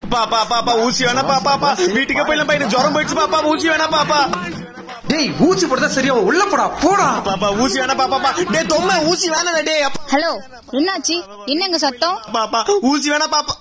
பாப்பா பாப்பா ஊசி வேணா பாப்பா பா வீட்டுக்கு போயிடலாம் எனக்கு ஜுரம் போயிடுச்சு பாப்பா ஊசி வேணா பாப்பா டேய் ஊசி போட்டதா சரியா உள்ள போடா போடா பாப்பா ஊசி வேணா பாப்பா பா டேய் தொம்மை ஊசி வேணா டேய் அப்பா, ஹலோ என்னாச்சு என்னங்க சத்தம் பாப்பா ஊசி வேணா பாப்பா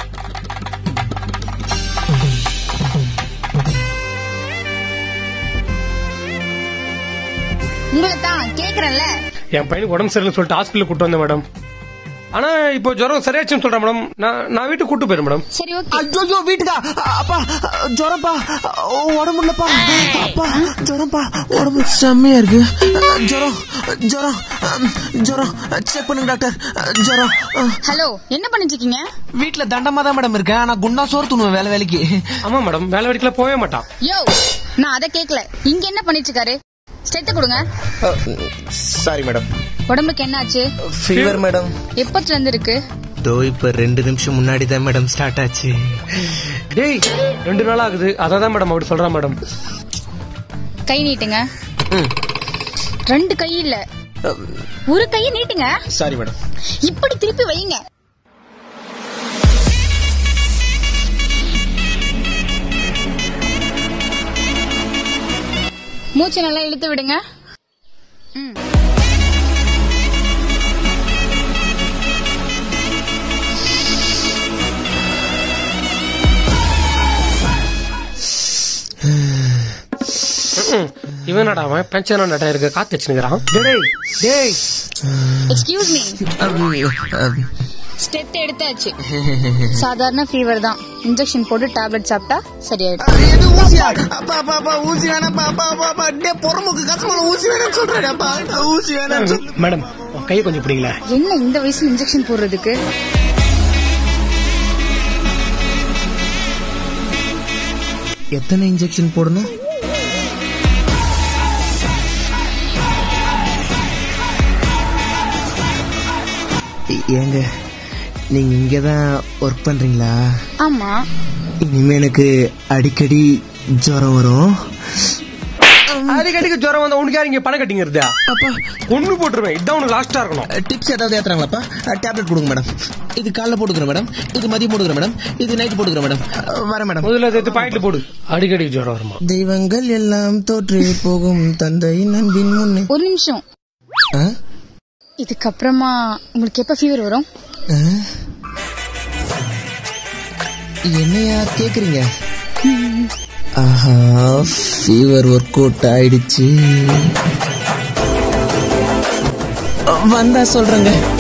உங்களை தான் கேக்குறேன்ல என் பையனுக்கு உடம்பு சரியில்லைன்னு சொல்லிட்டு ஹாஸ்பிட்டல் கூட்டு வந்தேன் மேடம் ஆனா இப்போ ஜுரம் சரியாச்சுன்னு சொல்றேன் மேடம் நான் நான் வீட்டுக்கு கூட்டு போயிடும் மேடம் சரி ஓகே ஐயோ வீட்டுக்கா அப்பா ஜுரம்ப்பா உடம்புலப்பா அப்பா ஜுரம்ப்பா உடம்பு செம்மையா இருக்கு ஜுரம் ஜுரம் ஜுரம் செக் பண்ணுங்க டாக்டர் ஜுரம் ஹலோ என்ன பண்ணிட்டு இருக்கீங்க வீட்டுல தண்டமா தான் மேடம் இருக்கேன் ஆனா குண்டா சோறு துணுவேன் வேலை வேலைக்கு ஆமா மேடம் வேலை வெடிக்கல போவே மாட்டான் யோ நான் அதை கேக்கல இங்க என்ன பண்ணிட்டு இருக்காரு ஸ்டெத்த கொடுங்க சாரி மேடம் உடம்புக்கு என்னாச்சு ஃபீவர் மேடம் எப்பத்துல இருந்து இருக்கு தோ இப்ப ரெண்டு நிமிஷம் முன்னாடி தான் மேடம் ஸ்டார்ட் ஆச்சு டேய் ரெண்டு நாள் ஆகுது அதான் தான் மேடம் அப்படி சொல்றான் மேடம் கை நீட்டுங்க ரெண்டு கை இல்ல ஒரு கையை நீட்டுங்க சாரி மேடம் இப்படி திருப்பி வைங்க மூச்சு நல்லா இழுத்து விடுங்க ம். இவன் நட அவன் பென்ஷன் நட்டா இருக்க காத்து வச்சுக்கிறான் டேய் டேய் எக்ஸ்கியூஸ் மீ ஸ்டெத் எடுத்தாச்சு சாதாரண ஃபீவர் தான் இன்ஜெக்ஷன் போட்டு டேப்லெட் சாப்பிட்டா சரியாயிடும் எது ஊசியா அப்பா பாப்பா ஊசி வேணா பாப்பா பாப்பா டேய் பொறமுக்கு கசமான ஊசி வேணாம்னு சொல்றேன்ப்பா ஊசி வேணாம்னு சொல்றேன் மேடம் உன் கையை கொஞ்சம் பிடிக்கல என்ன இந்த வயசுல இன்ஜெக்ஷன் போடுறதுக்கு எத்தனை இன்ஜெக்ஷன் போடணும் ஏங்க நீங்க இங்கதான் ஒர்க் பண்றீங்களா ஆமா இனிமே எனக்கு அடிக்கடி ஜுரம் வரும் அடிக்கடிக்கு ஜுரம் வந்தா உனக்கு யார் இங்க பணம் கட்டிங்கிறது அப்பா ஒண்ணு போட்டுருவேன் இதான் உனக்கு லாஸ்டா இருக்கணும் டிப்ஸ் ஏதாவது ஏத்துறாங்களாப்பா டேப்லெட் கொடுங்க மேடம் இது காலைல போட்டுக்கிறேன் மேடம் இது மதியம் போட்டுக்கிறேன் மேடம் இது நைட் போட்டுக்கிறேன் மேடம் வரேன் மேடம் முதல்ல அதை எடுத்து பாக்கெட்ல போடு அடிக்கடி ஜுரம் வருமா தெய்வங்கள் எல்லாம் தோற்று போகும் தந்தை நண்பின் முன்னே ஒரு நிமிஷம் ஆ? இதுக்கப்புறமா உங்களுக்கு எப்ப ஃபீவர் வரும் ஆ? என்னையா கேக்குறீங்க ஆஹா ஃபீவர் ஒர்க் அவுட் ஆயிடுச்சு வந்தா சொல்றேங்க